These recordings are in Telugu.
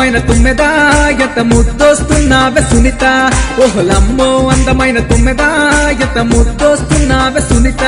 అందమైన తుమ్మెదా ఎంత ముద్దొస్తున్నావే సునీత ఓహలమ్మో అందమైన తుమ్మెదా ఎంత ముద్దొస్తున్నావే సునీత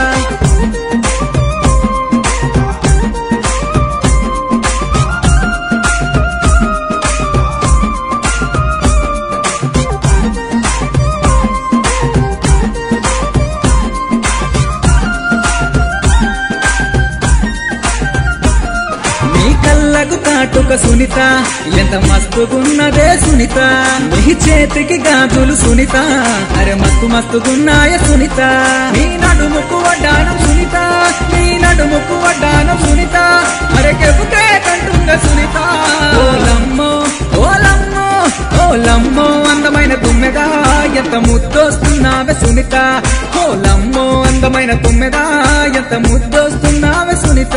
నీ కళ్ళకు కాటుక సునీత ఎంత మస్తుగున్నదే సునీత నీ చేతికి గాజులు సునీత అరే మస్తు మస్తుగున్నాయ సునీత నీ నడుముకు వడ్డానం సునీత నీ నడుముకు వడ్డానం సునీత అరే కెబుకే కంటుంగ సునీత ఓలమ్మో ఓలమ్మో ఓలమ్మో అందమైన తుమ్మెదా ఎంత ముద్దొస్తున్నావే సునీత ఓలమ్మో అందమైన తుమ్మెదా ఎంత ముద్దొస్తున్నావే సునీత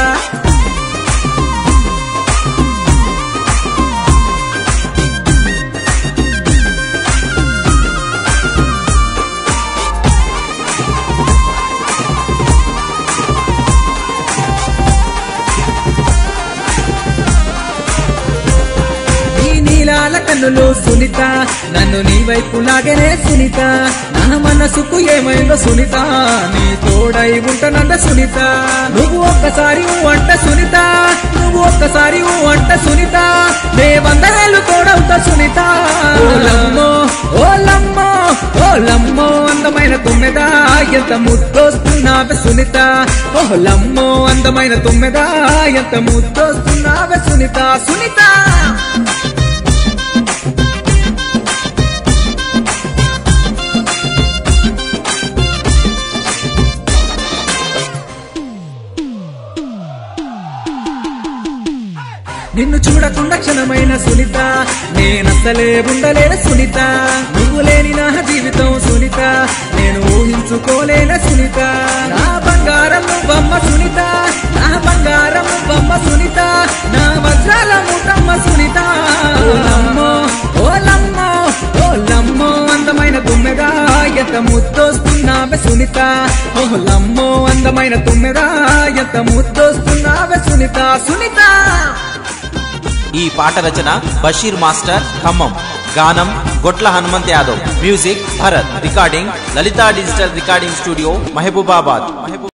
నీ నీలాల కన్నులు సునీత నన్ను నీ వైపు లాగనే సునీత నా మనసుకు ఏమైందో సునీత నీ తోడై ఉంటనంద సునీత నువ్వు ఒక్కసారి ఊ అంట సునీత నువ్వు ఒక్కసారి ఊ అంట సునీత నే వందరేళ్ళు తోడవుతా సునీత ఓలమ్మో ఓలమ్మో ఓలమ్మో అందమైన తుమ్మెదా ఎంత ముద్దొస్తున్నావే సునీత ఓలమ్మో అందమైన తుమ్మెదా ఎంత ముద్దొస్తున్నావే సునీత సునీత నిన్ను చూడకుండా క్షణమైన సునీత నేనసలే ఉండలేను సునీత నువ్వు లేని నా జీవితం సునీత నేను ఊహించుకోలేన సునీత నా బంగారం నువ్వమ్మ సునీత నా బంగారం నువ్వమ్మ సునీత నా వజ్రాల ముఠమ్మ సునీత ఓలమ్మో ఓలమ్మో ఓలమ్మో అందమైన తుమ్మెదా ఎంత ముద్దొస్తున్నావే సునీత ఓలమ్మో అందమైన తుమ్మెదా ఎంత ముద్దొస్తున్నావే సునీత సునీత ఈ పాట రచన బషీర్ మాస్టర్ ఖమ్మం గానం Gotla Hanumanth Yadav music Bharath recording Lalitha digital recording studio Mahabubabad Mahabub